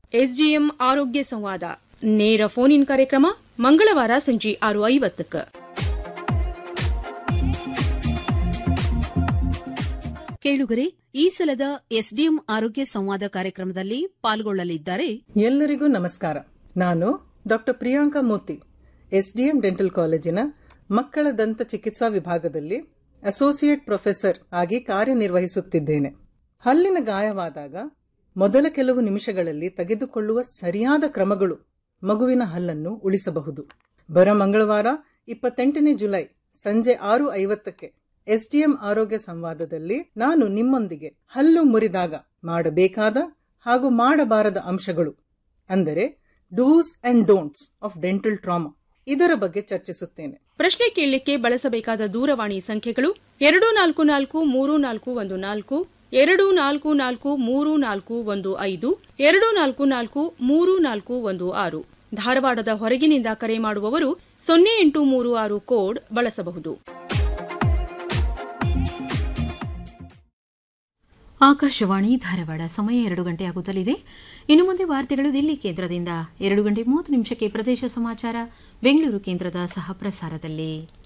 SDM ಆರೋಗ್ಯ ಸಂವಾದ ನೇರ ಫೋನ್ ಇನ್ ಕಾರ್ಯಕ್ರಮ ಮಂಗಳವಾರ ಸಂಜೆ ಆರು ಐವತ್ತಕ್ಕೆ ಕೇಳುಗರೆ ಈ ಸಲದ ಎಸ್ಡಿಎಂ ಆರೋಗ್ಯ ಸಂವಾದ ಕಾರ್ಯಕ್ರಮದಲ್ಲಿ ಪಾಲ್ಗೊಳ್ಳಲಿದ್ದಾರೆ ಎಲ್ಲರಿಗೂ ನಮಸ್ಕಾರ ನಾನು doctor Priyanka Moti SDM dental ಕಾಲೇಜಿನ ಮಕ್ಕಳ ದಂತ ಚಿಕಿತ್ಸಾ ವಿಭಾಗದಲ್ಲಿ ಅಸೋಸಿಯೇಟ್ ಪ್ರೊಫೆಸರ್ ಆಗಿ ಕಾರ್ಯನಿರ್ವಹಿಸುತ್ತಿದ್ದೇನೆ ಹಲ್ಲಿನ ಗಾಯವಾದಾಗ ಮೊದಲ ಕೆಲವು ನಿಮಿಷಗಳಲ್ಲಿ ತೆಗೆದುಕೊಳ್ಳುವ ಸರಿಯಾದ ಕ್ರಮಗಳು ಮಗುವಿನ ಹಲ್ಲನ್ನು ಉಳಿಸಬಹುದು ಬರ ಮಂಗಳವಾರ ಇಪ್ಪತ್ತೆಂಟನೇ ಜುಲೈ ಸಂಜೆ ಆರು ಐವತ್ತಕ್ಕೆ ಎಸ್ಡಿಎಂ ಆರೋಗ್ಯ ಸಂವಾದದಲ್ಲಿ ನಾನು ನಿಮ್ಮೊಂದಿಗೆ ಹಲ್ಲು ಮುರಿದಾಗ ಮಾಡಬೇಕಾದ ಹಾಗೂ ಮಾಡಬಾರದ ಅಂಶಗಳು ಅಂದರೆ dos and don'ts of dental trauma ಇದರ ಬಗ್ಗೆ ಚರ್ಚಿಸುತ್ತೇನೆ ಪ್ರಶ್ನೆ ಕೇಳಲಿಕ್ಕೆ ಬಳಸಬೇಕಾದ ದೂರವಾಣಿ ಸಂಖ್ಯೆಗಳು ಎರಡು ನಾಲ್ಕು ನಾಲ್ಕು ಮೂರು ನಾಲ್ಕು ಒಂದು ನಾಲ್ಕು ಎರಡು ನಾಲ್ಕು ನಾಲ್ಕು ಮೂರು ನಾಲ್ಕು ಒಂದು ಐದು ಎರಡು ನಾಲ್ಕು ನಾಲ್ಕು ಮೂರು ನಾಲ್ಕು ಒಂದು ಆರು ಧಾರವಾಡದ ಹೊರಗಿನಿಂದ ಕರೆ ಮಾಡುವವರು ಸೊನ್ನೆ ಎಂಟು ಮೂರು ಆರು ಕೋಡ್ ಬಳಸಬಹುದು ಆಕಾಶವಾಣಿ ಧಾರವಾಡ ಸಮಯ ಎರಡು ಗಂಟೆ ಆಗುತ್ತಲಿದೆ ಇನ್ನು ಮುಂದೆ ವಾರ್ತೆಗಳು ದಿಲ್ಲಿ ಕೇಂದ್ರದಿಂದ ಎರಡು ಗಂಟೆ ಮೂವತ್ತು ನಿಮಿಷಕ್ಕೆ ಪ್ರದೇಶ ಸಮಾಚಾರ ಬೆಂಗಳೂರು ಕೇಂದ್ರದ ಸಹ ಪ್ರಸಾರದಲ್ಲಿ